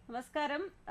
നമസ്കാരം ആ,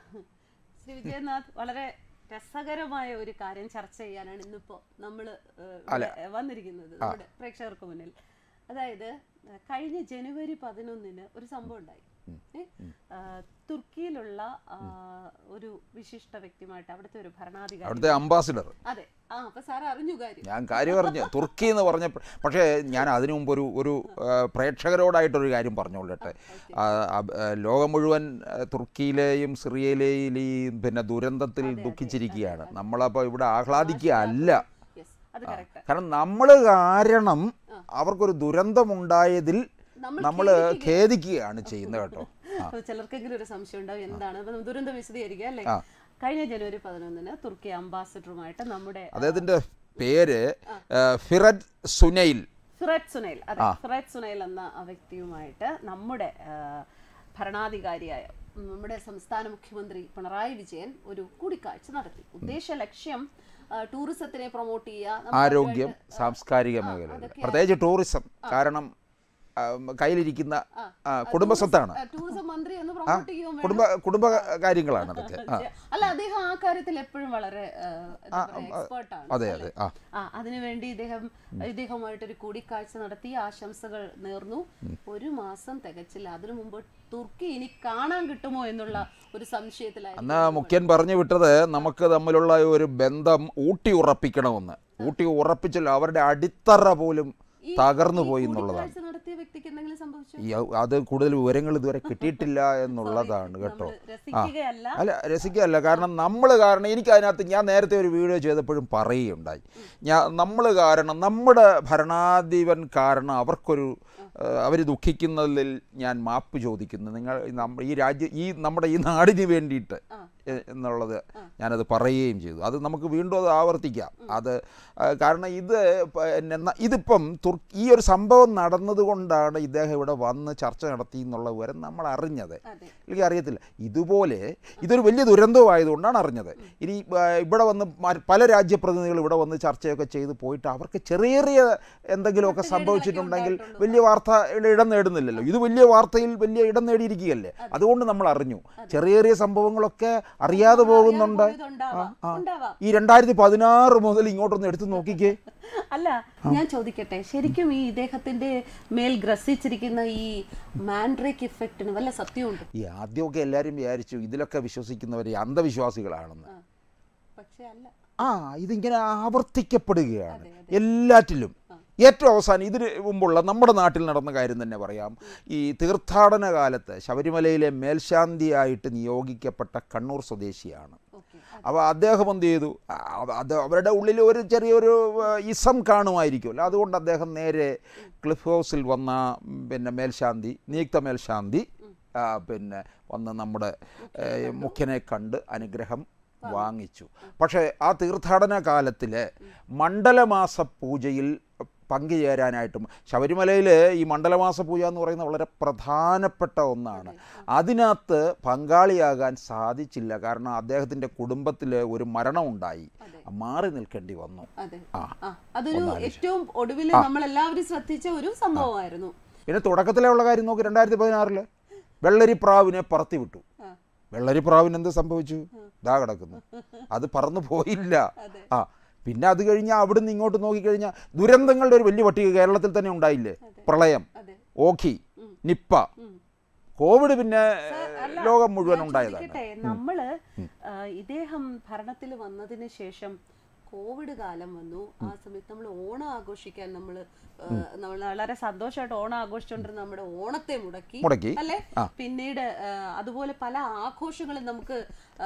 ശ്രീ വിജയനാഥ് വളരെ രസകരമായ ഒരു കാര്യം ചർച്ച ചെയ്യാനാണ് ഇന്നിപ്പോ നമ്മൾ വന്നിരിക്കുന്നത് നമ്മുടെ പ്രേക്ഷകർക്ക് മുന്നിൽ അതായത് ആ, കഴിഞ്ഞ ജനുവരി പതിനൊന്നിന് ഒരു സംഭവം ഉണ്ടായി ഏ? ആ, തുർക്കിയിലുള്ള ആ, ഒരു വിശിഷ്ട വ്യക്തിയുമായിട്ട് അവിടുത്തെ ഒരു ഭരണാധികാരി അവിടുത്തെ അംബാസിഡർ അതെ ആ അപ്പൊ സാർ അറിഞ്ഞു കാര്യം ഞാൻ കാര്യം പറഞ്ഞു തുർക്കി എന്ന് പറഞ്ഞ പക്ഷേ ഞാൻ അതിനു മുമ്പ് ഒരു ഒരു ആ, പ്രേക്ഷകരോടായിട്ടൊരു കാര്യം പറഞ്ഞോളട്ടെ ആ, ആ, ആ, ലോകം മുഴുവൻ ആ, തുർക്കിയിലെയും സിറിയയിലെയും ഈ പിന്നെ ദുരന്തത്തിൽ ദുഃഖിച്ചിരിക്കുകയാണ് നമ്മളപ്പോൾ ഇവിടെ ആഹ്ലാദിക്കുക അല്ല യെസ് അത് കറക്റ്റ് കാരണം നമ്മൾ കാരണം അവർക്കൊരു ദുരന്തമുണ്ടായതിൽ നമ്മൾ നമ്മൾ ഖേദിക്കുകയാണ് ചെയ്യുന്നത് കേട്ടോ അപ്പൊ ചിലർക്കെങ്കിലും ഒരു സംശയം ഉണ്ടാവും എന്താണ് അപ്പൊ നമുക്ക് ദുരന്തം വിശദീകരിക്കുക അല്ലേ ആ. കഴിഞ്ഞ ജനുവരി പതിനൊന്നിന് തുർക്കി അംബാസിഡറുമായിട്ട് നമ്മുടെ അദ്ദേഹത്തിൻ്റെ പേര് ആ, ഫിറഡ് സുനൈൽ ഫിററ്റ് സുനൈൽ അതെ ഫിററ്റ് സുനൈൽ എന്ന ആ വ്യക്തിയുമായിട്ട് നമ്മുടെ ആ, ഭരണാധികാരിയായ ഉം, നമ്മുടെ സംസ്ഥാന മുഖ്യമന്ത്രി പിണറായി വിജയൻ ഒരു കൂടിക്കാഴ്ച നടത്തി ഉദ്ദേശ ലക്ഷ്യം ആ, ടൂറിസത്തിനെ പ്രൊമോട്ട് ചെയ്യുക നമുക്ക് ആരോഗ്യം സാംസ്കാരിക മേഖല പ്രത്യേകിച്ച് ടൂറിസം കാരണം ആ, കയ്യിലിരിക്കുന്ന ആ, കുടുംബസ്വത്താണ് ആ, ടൂറിസം മന്ത്രി എന്ന് പ്രൊമോട്ട് ചെയ്യുകയും വേണം. കുടുംബ കുടുംബ കാര്യങ്ങളാണ് അതൊക്കെ ആ അല്ല അദ്ദേഹം ആ കാര്യത്തിൽ എപ്പോഴും വളരെ എക്സ്പേർട്ട് ആണ് അതെ അതെ ആ ആ അതിനുവേണ്ടി ഇദ്ദേഹം ഇദ്ദേഹവുമായിട്ടൊരു കൂടിക്കാഴ്ച നടത്തി ആശംസകൾ നേർന്നു ഒരു മാസം തികച്ചില്ല അതിനു മുമ്പ് തുർക്കി ഇനി കാണാൻ കിട്ടുമോ എന്നുള്ള ഒരു സംശയത്തിലായിരുന്നു അന്ന് മുഖ്യൻ പറഞ്ഞു വിട്ടത് നമുക്ക് തമ്മിലുള്ള ഒരു ബന്ധം ഊട്ടി ഉറപ്പിക്കണമെന്ന് ഊട്ടി ഉറപ്പിച്ചല്ലോ അവരുടെ അടിത്തറ പോലും തകർന്നു പോയി എന്നുള്ളതാണ് കൂടിക്കാഴ്ച നടത്തിയ വ്യക്തിക്ക് എന്തെങ്കിലും സംഭവിച്ചു ഈ അത് കൂടുതൽ വിവരങ്ങൾ ഇതുവരെ കിട്ടിയിട്ടില്ല എന്നുള്ളതാണ് കേട്ടോ രസിക്കുകയല്ല അല്ല രസിക്കുകയല്ല കാരണം നമ്മൾ കാരണം എനിക്ക് അതിനകത്ത് ഞാൻ നേരത്തെ ഒരു വീഡിയോ ചെയ്തപ്പോഴും പറയുകയുണ്ടായി ഞാൻ നമ്മൾ കാരണം നമ്മുടെ ഭരണാധിപൻ കാരണം അവർക്കൊരു അവർ ദുഃഖിക്കുന്നതിൽ ഞാൻ മാപ്പ് ചോദിക്കുന്നു നിങ്ങൾ നമ്മ- ഈ രാജ്യ ഈ നമ്മുടെ ഈ നാടിന് വേണ്ടിയിട്ട് എ- എന്നുള്ളത് ഞാനത് പറയുകയും ചെയ്തു അത് നമുക്ക് വീണ്ടും അത് ആവർത്തിക്കാം അത് ആ, കാരണം ഇത് പിന്നെ ന- ഇതിപ്പം തുർക്കി ഈ ഒരു സംഭവം നടന്നതുകൊണ്ടാണ് ഇദ്ദേഹം ഇവിടെ വന്ന് ചർച്ച നടത്തി എന്നുള്ള വിവരം നമ്മൾ അറിഞ്ഞത് അതെ എനിക്ക് അറിയത്തില്ല ഇതുപോലെ ഇതൊരു വലിയ ദുരന്തമായതുകൊണ്ടാണ് അറിഞ്ഞത് ഇനി ആ, ഇവിടെ വന്ന് മ- പല രാജ്യപ്രതിനിധികൾ ഇവിടെ വന്ന് ചർച്ചയൊക്കെ ചെയ്ത് പോയിട്ട് അവർക്ക് ചെറിയ ചെറിയ എന്തെങ്കിലുമൊക്കെ സംഭവിച്ചിട്ടുണ്ടെങ്കിൽ വലിയ വാർത്തയുടെ ഇടം നേടുന്നില്ലല്ലോ ഇത് വലിയ വാർത്തയിൽ വലിയ ഇടം നേടിയിരിക്കുകയല്ലേ അതുകൊണ്ട് നമ്മൾ അറിഞ്ഞു ചെറിയ ചെറിയ സംഭവങ്ങളൊക്കെ അറിയാതെ പോകുന്നുണ്ട് ഇതുണ്ടാവാം ഉണ്ടാവാം ഈ രണ്ടായിരത്തി പതിനാറ് മുതൽ ഇങ്ങോട്ടൊന്ന് എടുത്ത് നോക്കിക്കേ അല്ല ഞാൻ ചോദിക്കട്ടെ ശരിക്കും ഈ ഇദ്ദേഹത്തിന്റെ മേൽ ഗ്രസിച്ചിരിക്കുന്ന ഈ മാൻഡ്രേക്ക് ഇഫക്റ്റിന് വല്ല സത്യമുണ്ട് ഈ ആദ്യമൊക്കെ എല്ലാവരും വിചാരിച്ചു ഇതിലൊക്കെ വിശ്വസിക്കുന്നവർ ഈ അന്ധവിശ്വാസികളാണെന്ന് പക്ഷെ അല്ല ആ ഇതിങ്ങനെ ആവർത്തിക്കപ്പെടുകയാണ് എല്ലാറ്റിലും ഏറ്റവും അവസാനം ഇതിന് മുമ്പുള്ള നമ്മുടെ നാട്ടിൽ നടന്ന കാര്യം തന്നെ പറയാം ഈ തീർത്ഥാടന കാലത്ത് ശബരിമലയിലെ മേൽശാന്തിയായിട്ട് നിയോഗിക്കപ്പെട്ട കണ്ണൂർ സ്വദേശിയാണ് ഓക്കെ അപ്പോൾ അദ്ദേഹം എന്ത് ചെയ്തു ആ, അത് അവരുടെ ഉള്ളിൽ ഒരു ചെറിയൊരു ആ, ഇസം കാണുമായിരിക്കുമല്ലോ അതുകൊണ്ട് അദ്ദേഹം നേരെ ക്ലിഫ് ഹൗസിൽ വന്ന ഉം, പിന്നെ മേൽശാന്തി നിയുക്ത മേൽശാന്തി ആ, പിന്നെ വന്ന് നമ്മുടെ ഏ, മുഖ്യനെ കണ്ട് അനുഗ്രഹം വാങ്ങിച്ചു പക്ഷേ ആ തീർത്ഥാടന കാലത്തിൽ മണ്ഡലമാസ പൂജയിൽ പങ്കുചേരാനായിട്ടും ശബരിമലയിൽ ഈ മണ്ഡലമാസ പൂജ എന്ന് പറയുന്നത് വളരെ പ്രധാനപ്പെട്ട ഒന്നാണ് അതിനകത്ത് പങ്കാളിയാകാൻ സാധിച്ചില്ല കാരണം അദ്ദേഹത്തിൻ്റെ കുടുംബത്തിൽ ഒരു മരണമുണ്ടായി മാറി നിൽക്കേണ്ടി വന്നു അതെ ആ. ആ അതൊരു ഏറ്റവും ഒടുവിൽ നമ്മൾ എല്ലാവരും ശ്രദ്ധിച്ച ഒരു സംഭവമായിരുന്നു പിന്നെ തുടക്കത്തിലേ ഉള്ള കാര്യം നോക്കി രണ്ടായിരത്തി പതിനാറില് വെള്ളരിപ്രാവിനെ പറത്തി വിട്ടു ആ. വെള്ളരിപ്രാവിന് എന്ത് സംഭവിച്ചു ഇതാ കിടക്കുന്നു അത് പറന്നു പോയില്ല അതെ. ആ പിന്നെ അത് കഴിഞ്ഞാൽ അവിടുന്ന് ഇങ്ങോട്ട് നോക്കിക്കഴിഞ്ഞാൽ ദുരന്തങ്ങളുടെ ഒരു വലിയ പട്ടിക കേരളത്തിൽ തന്നെ ഉണ്ടായില്ലേ പ്രളയം അതെ ഓഖി ഉം. നിപ്പ ഉം. കോവിഡ് പിന്നെ അല്ല, ലോകം മുഴുവൻ ഞാൻ ഉണ്ടായതാണ് ചോദിക്കട്ടെ, നമ്മള് ആ, ഇദ്ദേഹം ഭരണത്തിൽ വന്നതിന് ശേഷം കോവിഡ് കാലം വന്നു ആ സമയത്ത് നമ്മൾ ഓണം ആഘോഷിക്കാൻ നമ്മൾ നമ്മൾ വളരെ സന്തോഷമായിട്ട് ഓണം ആഘോഷിച്ചുകൊണ്ടിരുന്ന നമ്മുടെ ഓണത്തെ മുടക്കി മുടക്കി അല്ലെ പിന്നീട് ആ, അതുപോലെ പല ആഘോഷങ്ങളും നമുക്ക് ആ,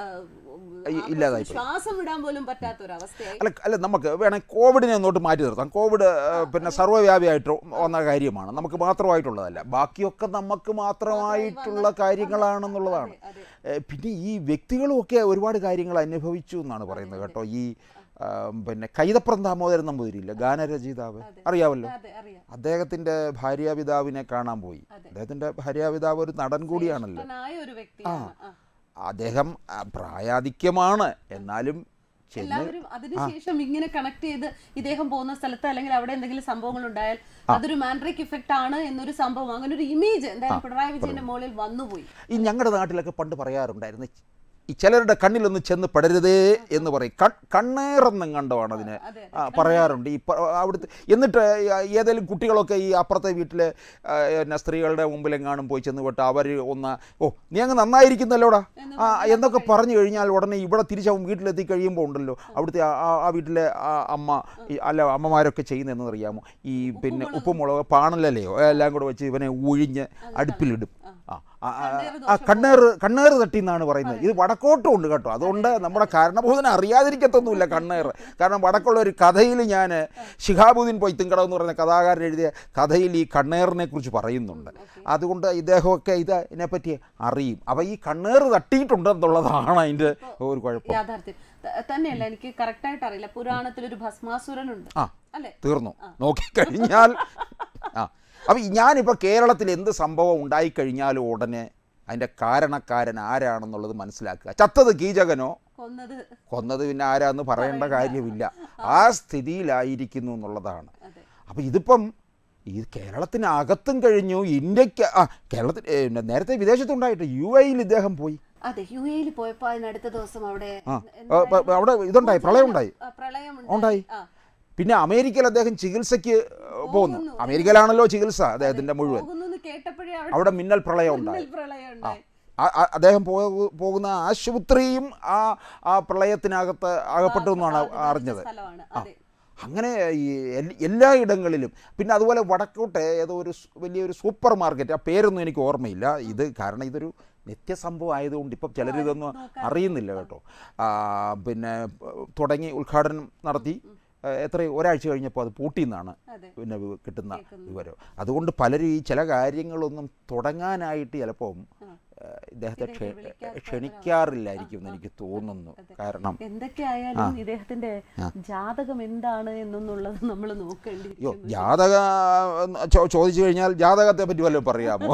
ഇ- ഇല്ലാതായി ആഘോഷ- ശ്വാസം വിടാൻ പോലും പറ്റാത്ത ഒരു അവസ്ഥയായി അല്ല അല്ല നമുക്ക് വേണമെങ്കിൽ കോവിഡിനെ ഒന്നോട്ട് മാറ്റി നിർത്താം കോവിഡ് ആ, പിന്നെ സർവ്വവ്യാപിയായിട്ട് വന്ന കാര്യമാണ് നമുക്ക് മാത്രമായിട്ടുള്ളതല്ല ബാക്കിയൊക്കെ നമുക്ക് മാത്രമായിട്ടുള്ള കാര്യങ്ങളാണെന്നുള്ളതാണ് അതെ ഏ, പിന്നെ ഈ വ്യക്തികളുമൊക്കെ ഒരുപാട് കാര്യങ്ങൾ അനുഭവിച്ചു എന്നാണ് പറയുന്നത് കേട്ടോ ഈ ആ, പിന്നെ കൈതപ്രം ദാമോദരൻ നമ്പൂതിരിയില്ല ഗാനരചയിതാവ് അറിയാമല്ലോ അതെ അറിയാം അദ്ദേഹത്തിൻ്റെ ഭാര്യാപിതാവിനെ കാണാൻ പോയി അദ്ദേഹത്തിൻ്റെ ഭാര്യാപിതാവ് ഒരു നടൻ കൂടിയാണല്ലോ ായ ഒരു വ്യക്തിയാണ് ആ. അദ്ദേഹം ആ, പ്രായാധിക്യമാണ് എന്നാലും ചെന്ന് എല്ലാവരും അതിനുശേഷം ഇങ്ങനെ കണക്ട് ചെയ്ത് ഇദ്ദേഹം പോകുന്ന സ്ഥലത്ത് അല്ലെങ്കിൽ അവിടെ എന്തെങ്കിലും സംഭവങ്ങൾ ഉണ്ടായാൽ അതൊരു മാൻഡ്രിക് ഇഫക്റ്റ് ആണ് എന്നൊരു സംഭവം അങ്ങനെ ഒരു ഇമേജ് എന്തായാലും പിണറായി വിജയന്റെ മുകളിൽ വന്നുപോയി ഈ ഞങ്ങളുടെ നാട്ടിലൊക്കെ പണ്ട് പറയാറുണ്ടായിരുന്നു ഈ ചിലരുടെ കണ്ണിലൊന്ന് ചെന്ന് പെടരുതേ എന്ന് പറയും കൺ കണ്ണേറെന്നും കണ്ടമാണ് അതിന് അതെ ആ, പറയാറുണ്ട് ഈ പ- അവിടുത്തെ എന്നിട്ട് ഏതെങ്കിലും കുട്ടികളൊക്കെ ഈ അപ്പുറത്തെ വീട്ടിലെ ആ, പിന്നെ സ്ത്രീകളുടെ മുമ്പിലെങ്ങാനും പോയി ചെന്ന് വിട്ട് അവർ ഒന്ന് ഓ നീ അങ്ങ് നന്നായിരിക്കുന്നല്ലോടാ എന്ന് ആ എന്നൊക്കെ പറഞ്ഞു കഴിഞ്ഞാൽ ഉടനെ ഇവിടെ തിരിച്ചവൻ വീട്ടിലെത്തി കഴിയുമ്പോൾ ഉണ്ടല്ലോ അവിടുത്തെ ആ- ആ- ആ വീട്ടിലെ ആ അമ്മ ഈ അല്ല അമ്മമാരൊക്കെ ചെയ്യുന്നതെന്ന് അറിയാമോ ഈ പിന്നെ ഉപ്പുമുളക് പാണലല്ലയോ എല്ലാം കൂടെ വെച്ച് ഇവനെ ഉഴിഞ്ഞ് അടുപ്പിലിടും ആ ആ, ആ, ആ കണ്ണേറ് കണ്ണേറ് തട്ടി എന്നാണ് പറയുന്നത് ഇത് വടക്കോട്ടും ഉണ്ട് കേട്ടോ അതുകൊണ്ട് നമ്മുടെ കാരണബോധന അറിയാതിരിക്കത്തൊന്നുമില്ല കണ്ണേറ് കാരണം വടക്കുള്ള ഒരു കഥയിൽ ഞാൻ ശിഹാബുദ്ദീൻ പൊയ്ത്തുങ്കട എന്ന് പറയുന്ന കഥാകാരൻ എഴുതിയ കഥയിൽ ഈ കണ്ണേറിനെ കുറിച്ച് പറയുന്നുണ്ട് അതുകൊണ്ട് ഇദ്ദേഹമൊക്കെ ഇത് ഇതിനെപ്പറ്റി അറിയും അപ്പോൾ ഈ കണ്ണേറ് തട്ടിയിട്ടുണ്ടെന്നുള്ളതാണ് അതിൻ്റെ ഒരു കുഴപ്പം യാഥാർത്ഥ്യം ത- തന്നെയല്ല എനിക്ക് കറക്റ്റ് ആയിട്ട് അറിയില്ല പുരാണത്തിൽ ഒരു ഭസ്മാസുരനുണ്ട് ആ അല്ലെ തീർന്നു നോക്കിക്കഴിഞ്ഞാൽ ആ അപ്പം ഞാനിപ്പോൾ കേരളത്തിൽ എന്ത് സംഭവം ഉണ്ടായിക്കഴിഞ്ഞാലും ഉടനെ അതിൻ്റെ കാരണക്കാരൻ ആരാണെന്നുള്ളത് മനസ്സിലാക്കുക ചത്തത് കീചകനോ കൊന്നത് കൊന്നത് പിന്നെ ആരാന്ന് പറയേണ്ട കാര്യമില്ല ആ സ്ഥിതിയിലായിരിക്കുന്നു എന്നുള്ളതാണ് അതെ അപ്പോൾ ഇതിപ്പം ഈ കേരളത്തിനകത്തും കഴിഞ്ഞു ഇന്ത്യക്ക് ആ കേരളത്തിൽ ഏ, പിന്നെ നേരത്തെ വിദേശത്തുണ്ടായിട്ട് യു എയിൽ ഇദ്ദേഹം പോയി അതെ യു എയിൽ പോയപ്പോ അതിനടുത്ത ദിവസം അവിടെ ആ എന്താ- ആ, പ- അവിടെ ഇതുണ്ടായി പ്രളയം ഉണ്ടായി ആ, പ്രളയം ഉണ്ടായി. ആ പിന്നെ അമേരിക്കയിൽ അദ്ദേഹം ചികിത്സയ്ക്ക് പോകുന്നു അമേരിക്കയിലാണല്ലോ ചികിത്സ അദ്ദേഹത്തിൻ്റെ മുഴുവൻ പോകുന്നു കേട്ടപ്പോഴേ അവിടെ അവിടെ മിന്നൽ പ്രളയം ഉണ്ടായി മിന്നൽ പ്രളയം ഉണ്ടായി ആ- ആ- അദ്ദേഹം പോ- പോകുന്ന ആശുപത്രിയും ആ ആ പ്രളയത്തിനകത്ത് അകപ്പെട്ടു എന്നാണ് അറിഞ്ഞത് സ്ഥലമാണ് അതെ അങ്ങനെ ഈ എൽ- എല്ലായിടങ്ങളിലും പിന്നെ അതുപോലെ വടക്കോട്ടെ ഏതോ ഒരു സ് വലിയൊരു സൂപ്പർ മാർക്കറ്റ് ആ പേരൊന്നും എനിക്ക് ഓർമ്മയില്ല ഇത് കാരണം ഇതൊരു നിത്യസംഭവം ആയതുകൊണ്ട് ഇപ്പം ചിലരിതൊന്നും അറിയുന്നില്ല കേട്ടോ ആ, പിന്നെ തുടങ്ങി ഉദ്ഘാടനം നടത്തി ആ, എത്ര ഒരാഴ്ച കഴിഞ്ഞപ്പോൾ അത് പൂട്ടിയെന്നാണ് അതെ പിന്നെ വി- കിട്ടുന്ന കേൾക്കുന്നു. വിവരം അതുകൊണ്ട് പലരും ഈ ചില കാര്യങ്ങളൊന്നും തുടങ്ങാനായിട്ട് ചിലപ്പം ആ. ഏഹ്, ഇദ്ദേഹത്തെ ക്ഷ- വിളിക്കാത്ത ക്ഷണിക്കാറില്ലായിരിക്കും എന്ന് എനിക്ക് തോന്നുന്നു കാരണം എന്തൊക്കെയായാലും ഇദ്ദേഹത്തിന്റെ ജാതകം എന്താണ് എന്നുള്ളത് നമ്മൾ അയ്യോ നോക്കേണ്ടിയിരിക്കുന്നു ജാതക ചോ- ചോദിച്ചു കഴിഞ്ഞാൽ ജാതകത്തെ പറ്റി വല്ലതും പറയാമോ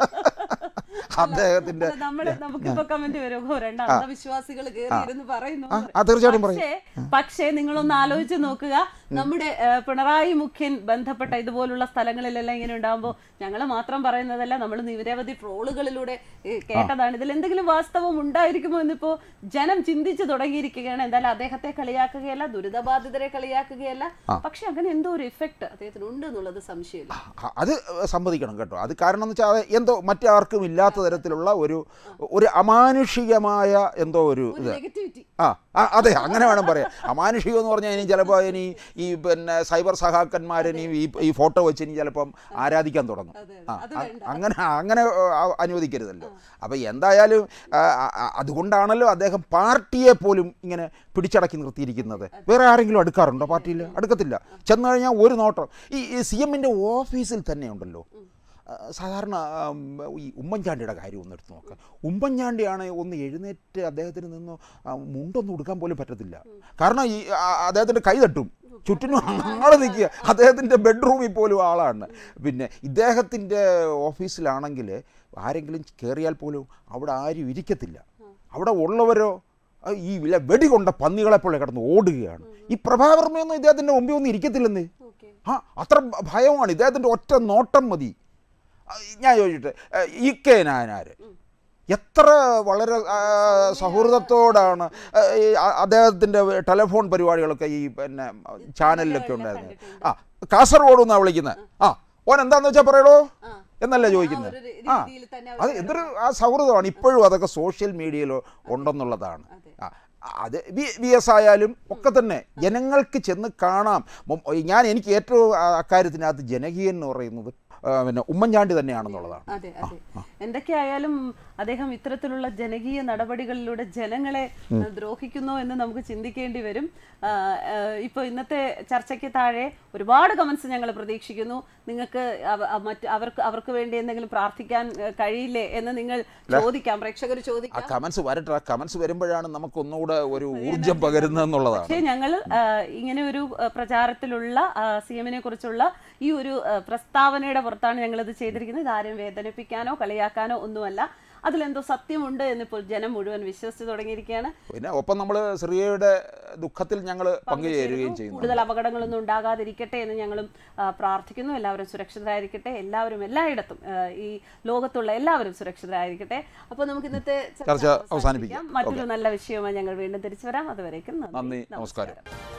അദ്ദേഹത്തിന്റെ അല്ല, നമ്മള് നമുക്കിപ്പോ കമന്റ് വരുമോ രണ്ട് അന്ധവിശ്വാസികൾ കയറിയിരുന്ന് പറയുന്നു ആ, ആ തീർച്ചയായിട്ടും പറയും പക്ഷേ പക്ഷേ നിങ്ങളൊന്ന് ആലോചിച്ച് നോക്കുക നമ്മുടെ ഏഹ്, പിണറായി മുഖ്യൻ ബന്ധപ്പെട്ട ഇതുപോലുള്ള സ്ഥലങ്ങളിലെല്ലാം ഇങ്ങനെ ഉണ്ടാകുമ്പോൾ ഞങ്ങൾ മാത്രം പറയുന്നതല്ല നമ്മൾ നിരവധി ട്രോളുകളിലൂടെ ഏഹ്, കേട്ടതാണ് ഇതിൽ എന്തെങ്കിലും വാസ്തവം ഉണ്ടായിരിക്കുമോ എന്നിപ്പോ ജനം ചിന്തിച്ചു തുടങ്ങിയിരിക്കുകയാണ് എന്തായാലും അദ്ദേഹത്തെ കളിയാക്കുകയല്ല ദുരിതബാധിതരെ കളിയാക്കുകയല്ല പക്ഷെ അങ്ങനെ എന്തോ ഒരു ഇഫക്റ്റ് അദ്ദേഹത്തിന് ഉണ്ട് എന്നുള്ളത് സംശയമില്ല ആ, അത് സമ്മതിക്കണം കേട്ടോ അത് കാരണം എന്ന് വെച്ചാൽ അത് എന്തോ മറ്റാർക്കും ഇല്ലാത്ത തരത്തിലുള്ള ഒരു ഒരു അമാനുഷികമായ എന്തോ ഒരു ഒരു ഇത് നെഗറ്റിവിറ്റി ആ ആ, അതെ അങ്ങനെ വേണം പറയാം അമാനുഷികം എന്ന് പറഞ്ഞാൽ ഇനി ചിലപ്പോൾ ഇനി ഈ പിന്നെ സൈബർ സഹാക്കന്മാരിനി ഈ ഈ ഫോട്ടോ വെച്ച് ഇനി ചിലപ്പം ആരാധിക്കാൻ തുടങ്ങും അതെ ആ അത് അ- വേണ്ട അങ്ങനെ അങ്ങനെ ആ, അനുവദിക്കരുതല്ലോ അപ്പം എന്തായാലും ആ, ആ, അതുകൊണ്ടാണല്ലോ അദ്ദേഹം പാർട്ടിയെ പോലും ഇങ്ങനെ പിടിച്ചടക്കി നിർത്തിയിരിക്കുന്നത് വേറെ ആരെങ്കിലും അടുക്കാറുണ്ടോ പാർട്ടിയിൽ അടുക്കത്തില്ല ചെന്ന് കഴിഞ്ഞാൽ ഒരു നോട്ടം ഈ സി എമ്മിൻ്റെ ഓഫീസിൽ തന്നെ ഉണ്ടല്ലോ ആ, സാധാരണ ആം, ഈ ഉമ്മൻചാണ്ടിയുടെ കാര്യം ഒന്ന് എടുത്ത് നോക്കുക ഉമ്മൻചാണ്ടിയാണ് ഒന്ന് എഴുന്നേറ്റ് അദ്ദേഹത്തിന് നിന്ന് ആ, മുണ്ടൊന്നും ഉടുക്കാൻ പോലും പറ്റത്തില്ല കാരണം ഈ ആ, അദ്ദേഹത്തിൻ്റെ കൈ തട്ടും ചുറ്റിനും ആള് നിൽക്കുക അദ്ദേഹത്തിൻ്റെ ബെഡ്റൂമിൽ പോലും ആളാണ് പിന്നെ ഇദ്ദേഹത്തിൻ്റെ ഓഫീസിലാണെങ്കിൽ ആരെങ്കിലും കയറിയാൽ പോലും അവിടെ ആരും ഇരിക്കത്തില്ല അവിടെ ഉള്ളവരോ ആ, ഈ വില വെടികൊണ്ട പന്നികളെ പോലെ കിടന്ന് ഓടുകയാണ് ഈ പ്രഭാവർമ്മയൊന്നും ഇദ്ദേഹത്തിൻ്റെ മുമ്പിൽ ഒന്നും ഇരിക്കത്തില്ലെന്നേ ഓക്കെ ആ അത്ര ഭയമാണ് ഇദ്ദേഹത്തിൻ്റെ ഒറ്റ നോട്ടം മതി ആ, ഞാൻ ചോദിച്ചിട്ട് ആ, ഇ കെ നായനാര് എത്ര വളരെ ആ, സൗഹൃദത്തോടാണ് ആ, ഈ അ- അദ്ദേഹത്തിൻ്റെ ടെലിഫോൺ പരിപാടികളൊക്കെ ഈ പിന്നെ ചാനലിലൊക്കെ ഉണ്ടായിരുന്നത് ആ കാസർഗോഡ് നിന്നാണ് വിളിക്കുന്നത് ആ ഓൻ എന്താന്ന് വെച്ചാൽ പറയടോ ആ. എന്നല്ലേ ആ ചോദിക്കുന്നത് ഒരു രീ- ആ രീതിയിൽ തന്നെ അത് എന്തൊരു ആ സൗഹൃദമാണ് ഇപ്പോഴും അതൊക്കെ സോഷ്യൽ മീഡിയയിൽ ഉണ്ടെന്നുള്ളതാണ് അതെ. ആ അത് വി വി എസ് ആയാലും ഒക്കെ തന്നെ ജനങ്ങൾക്ക് ചെന്ന് കാണാം മൊ- ഞാൻ എനിക്ക് ഏറ്റവും ആ- അക്കാര്യത്തിനകത്ത് ജനകീയൻ എന്ന് പറയുന്നത് ആ, പിന്നെ ഉമ്മൻചാണ്ടി തന്നെയാണെന്നുള്ളതാണ് അതെ അതെ എന്തൊക്കെയായാലും അദ്ദേഹം ഇത്തരത്തിലുള്ള ജനകീയ നടപടികളിലൂടെ ജനങ്ങളെ ഏഹ്, ദ്രോഹിക്കുന്നു എന്ന് നമുക്ക് ചിന്തിക്കേണ്ടി വരും ആ, ഏഹ്, ഇപ്പൊ ഇന്നത്തെ ചർച്ചയ്ക്ക് താഴെ ഒരുപാട് കമന്റ്സ് ഞങ്ങൾ പ്രതീക്ഷിക്കുന്നു നിങ്ങൾക്ക് അവ- അവ- മറ്റ് അവർക്ക് അവർക്ക് വേണ്ടി എന്തെങ്കിലും പ്രാർത്ഥിക്കാൻ ഏഹ്, കഴിയില്ലേ എന്ന് നിങ്ങൾ ചോദിക്കാം പ്രേക്ഷകർ ആ ചോദിക്കാം കമൻസ് വരട്ടെ ആ കമൻസ് വരുമ്പോഴാണ് നമുക്കൊന്നുകൂടെ ഒരു ഊർജം പകരുന്നതെന്നുള്ളതാണ് പക്ഷേ ഞങ്ങൾ ഇങ്ങനെ ഒരു ആ, പ്രചാരത്തിലുള്ള സി എമ്മിനെ കുറിച്ചുള്ള ഈ ഒരു ആ, പ്രസ്താവനയുടെ പുറത്താണ് ഞങ്ങൾ ഇത് ചെയ്തിരിക്കുന്നത് ഇത് ആരും വേദനിപ്പിക്കാനോ കളിയാക്കാനോ ഒന്നുമല്ല അതിലെന്തോ സത്യമുണ്ട് എന്നിപ്പോൾ ജനം മുഴുവൻ വിശ്വസിച്ചു തുടങ്ങിയിരിക്കുകയാണ് പിന്നെ ഒപ്പം നമ്മൾ ശ്രീയയുടെ ദുഃഖത്തിൽ ഞങ്ങൾ പങ്കുചേരുകയും ചെയ്യുന്നു കൂടുതൽ അപകടങ്ങളൊന്നും ഉണ്ടാകാതിരിക്കട്ടെ എന്ന് ഞങ്ങളും ആ, പ്രാർത്ഥിക്കുന്നു എല്ലാവരും സുരക്ഷിതരായിരിക്കട്ടെ എല്ലാവരും എല്ലായിടത്തും ആ, ഈ ലോകത്തുള്ള എല്ലാവരും സുരക്ഷിതരായിരിക്കട്ടെ അപ്പോൾ നമുക്ക് ഇന്നത്തെ ചർച്ച അവസാനിപ്പിക്കാം. മറ്റൊരു നല്ല വിഷയവുമായി ഞങ്ങൾ വീണ്ടും തിരിച്ചു വരാം അതുവരേക്കും നന്ദി നമസ്കാരം